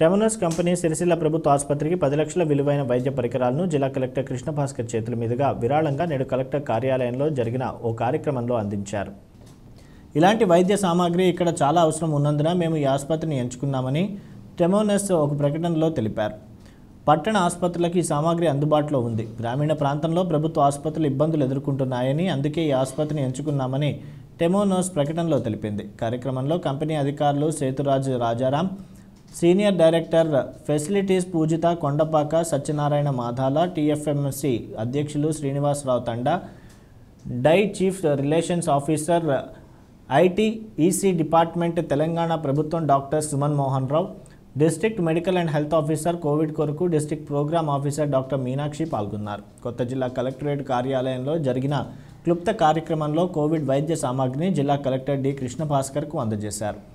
టెమనస్ company Sircilla ప్రభుత్వ ఆసుపత్రికి పది లక్షల విలువైన వైద్య పరికరాలను జిల్లా కలెక్టర్ కృష్ణభాస్కర్ చేతుల మీదుగా విరాళంగా నేడు కలెక్టర్ కార్యాలయంలో జరిగిన ఓ కార్యక్రమంలో అందించారు ఇలాంటి వైద్య సామాగ్రి ఇక్కడ చాలా అవసరం ఉన్నందున మేము ఈ ఆసుపత్రిని ఎంచుకున్నామని టెమోనస్ ఒక ప్రకటనలో తెలిపారు పట్టణ ఆసుపత్రులకు ఈ సామాగ్రి అందుబాటులో ఉంది గ్రామీణ ప్రాంతంలో ప్రభుత్వ ఆసుపత్రులు ఇబ్బందులు ఎదుర్కొంటున్నాయని అందుకే ఈ ఆసుపత్రిని ఎంచుకున్నామని టెమోనోస్ ప్రకటనలో తెలిపింది కార్యక్రమంలో కంపెనీ అధికారులు Sethuraju Rajaram senior director facilities Pujitha Kondapaka Satyanarayana Madhala TFMC అధ్యక్షులు శ్రీనివాసరావు తండా డై chief relations officer IT EC department Telangana ప్రభుత్వం doctor Suman Mohan Rao district medical and health officer covid కొరకు district programme officer doctor Meenakshi పాల్గొన్నారు కొత్త జిల్లా కలెక్టరేట్ కార్యాలయంలో జరిగిన క్లుప్త కార్యక్రమంలో కోవిడ్ వైద్య సామాగ్రిని జిల్లా కలెక్టర్ డి కృష్ణ భాస్కర్కు అందజేశారు